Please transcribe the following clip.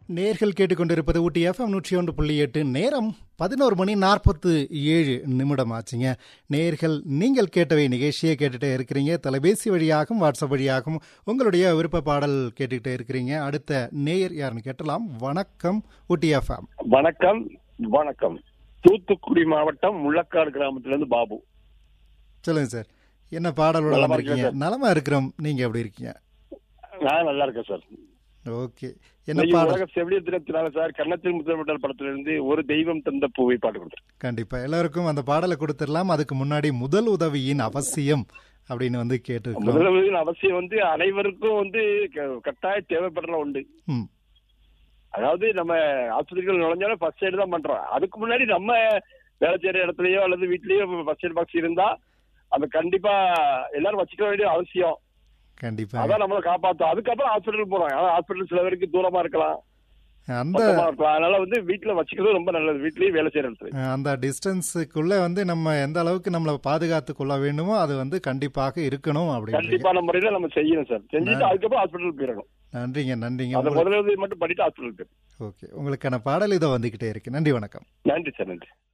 நேர்கள் கேட்டுக்கொண்டிருப்பது ஊட்டி எஃப்எம் நூற்றி ஒன்று புள்ளி எட்டு நேரம் பதினோரு மணி நாற்பத்து ஏழு நிமிடம் ஆச்சுங்க நேர்கள் நீங்கள் கேட்டவை நிகழ்ச்சியை கேட்டுட்டே இருக்கிறீங்க தொலைபேசி வழியாகவும் வாட்ஸ்அப் வழியாகவும் உங்களுடைய விருப்ப பாடல் கேட்டுக்கிட்டே இருக்கிறீங்க அடுத்த நேயர் யாருன்னு கேட்டலாம் வணக்கம் ஊட்டி எஃப்எம் வணக்கம் வணக்கம் தூத்துக்குடி மாவட்டம் முள்ளக்காடு கிராமத்திலிருந்து பாபு சொல்லுங்க சார் என்ன பாடலோட நலமா வந்திருக்கீங்க இருக்கேன் நலமா இருக்கிறோம் நீங்க எப்படி இருக்கீங்க நான் நல்லா இருக்கேன் சார் ஓகே என்ன இன்னைக்கு பாடல் உலக செவிலியர் தினத்தினால சார் கன்னத்தில் முதல்வட்டல் படத்திலிருந்து ஒரு தெய்வம் தந்த பூவை பாட்டு கொடுத்தேன் கண்டிப்பா எல்லாருக்கும் அந்த பாடலை கொடுத்துடலாம் அதுக்கு முன்னாடி முதல் உதவியின் அவசியம் அப்படின்னு வந்து கேட்டிருக்கோம் முதல்வரின் அவசியம் வந்து அனைவருக்கும் வந்து க- கட்டாய தேவைப்படுற உண்டு ம் அதாவது நம்ம ஆஸ்பத்திரிகள் நுழைஞ்சாலும் ஃபர்ஸ்ட் எய்டு தான் பண்றோம் அதுக்கு முன்னாடி நம்ம வேலை செய்யற இடத்துலயோ அல்லது வீட்லயோ ஃபர்ஸ்ட் எய்ட் பாக்ஸ் இருந்தா அது கண்டிப்பா எல்லாரும் வச்சுக்க வேண்டிய அவசியம் கண்டிப்பா அதான் நம்மளை காப்பாத்தும் அதுக்கப்புறம் ஹாஸ்பிட்டல் போறோம் அதாவது ஹாஸ்பிட்டல் சில பேருக்கு தூரமா இருக்கலாம் அந்த பக்கமா இருக்கலாம் அதனால வந்து வீட்டுல வச்சுக்கிறது ரொம்ப நல்லது வீட்லயே வேலை செய்யற இடத்துல அந்த டிஸ்டன்ஸுக்குள்ள வந்து நம்ம எந்த அளவுக்கு நம்மளை பாதுகாத்து கொள்ள வேண்டுமோ அது வந்து கண்டிப்பாக இருக்கணும் அப்படின்றீங்க கண்டிப்பான முறையில நம்ம செய்யணும் சார் செஞ்சுட்டு அதுக்கப்புறம் ஹாஸ்பிட்டல் போயிடணும் நன்றிங்க நன்றிங்க அந்த உங்களுக்கு- முதலுதவி மட்டும் பண்ணிட்டு ஹாஸ்பிட்டல் போயிடும் ஓகே உங்களுக்கான பாடல் இதோ வந்துகிட்டே இருக்கு நன்றி வணக்கம் நன்றி சார் நன்றி